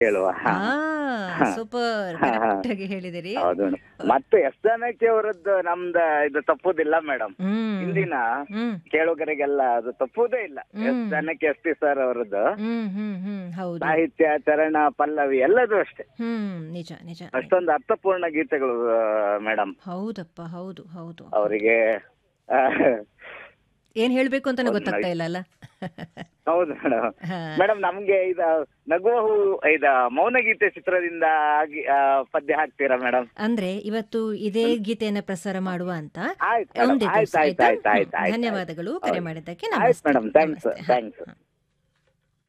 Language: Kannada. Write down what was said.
ಕೇಳುವ ಹಾ. ಹಾ ಸೂಪರ್ ಹಾ, ಹಾ. ಕರೆಕ್ಟ್ ಆಗಿ ಹೇಳಿದಿರಿ ಹೌದು ಮೇಡಮ್ ಮತ್ತೆ ಎಸ್ ಜಾನಕಿ ಅವರದ್ದು ನಮ್ದ ಇದು ತಪ್ಪುದಿಲ್ಲ ಮೇಡಮ್ ಹ್ಮ್ ಇಂದಿನ ಹ್ಮ್ ಕೇಳುಗರಿಗೆಲ್ಲ ಅದು ತಪ್ಪುದೇ ಇಲ್ಲ yes hmm. Janaki S P sir ಅವರದ್ದು ಹ್ಮ್ ಹ್ಮ್ ಹ್ಮ್ ಹೌದು ಸಾಹಿತ್ಯ ಚರಣ ಪಲ್ಲವಿ ಎಲ್ಲದೂ ಅಷ್ಟೇ ಹ್ಮ್ ನಿಜ ನಿಜ ಅಷ್ಟೊಂದು ಅರ್ಥಪೂರ್ಣ ಗೀತೆಗಳು ಮೇಡಮ್ ಹೌದಪ್ಪ ಹೌದು ಹೌದು ಅವರಿಗೆ ಏನ್ ಹೇಳ್ಬೇಕು ಅಂತಾನೆ ಹೌದು, ಗೊತ್ತಾಗ್ತಾ ನೈ- ಇಲ್ಲ ಅಲ್ಲ ಹೌದು ಮೇಡಮ್ ಹಾ. ಮೇಡಮ್ ನಮ್ಗೆ ಇದ ನಗುವ ಹೂ ಇದ ಮೌನಗೀತೆ ಚಿತ್ರದಿಂದ ಆಗಿ ಆ, ಪದ್ಯ ಹಾಕ್ತೀರಾ ಮೇಡಮ್ ಅಂದ್ರೆ ಇವತ್ತು ಇದೇ ಗೀತೆಯನ್ನ ಪ್ರಸಾರ ಮಾಡುವ ಅಂತ ಆಯ್ತು ಮೇಡಮ್ ಒಂದೇ ಆಯ್ತು ದಿವಸ ಆಯ್ತು ಆಯ್ತಾ ಆಯ್ತು ಆಯ್ತು ಹ್ಮ್. ಆಯ್ತು ಧನ್ಯವಾದಗಳು ಕರೆ ಮಾಡಿದ್ದಕ್ಕೆ ಆಯ್ತು ನಮಸ್ತೆ ಮೇಡಮ್ ಥ್ಯಾಂಕ್ಸ್ ನಮಸ್ತೆ. ಹಾ, ಥ್ಯಾಂಕ್ಸ್ ಹಾ.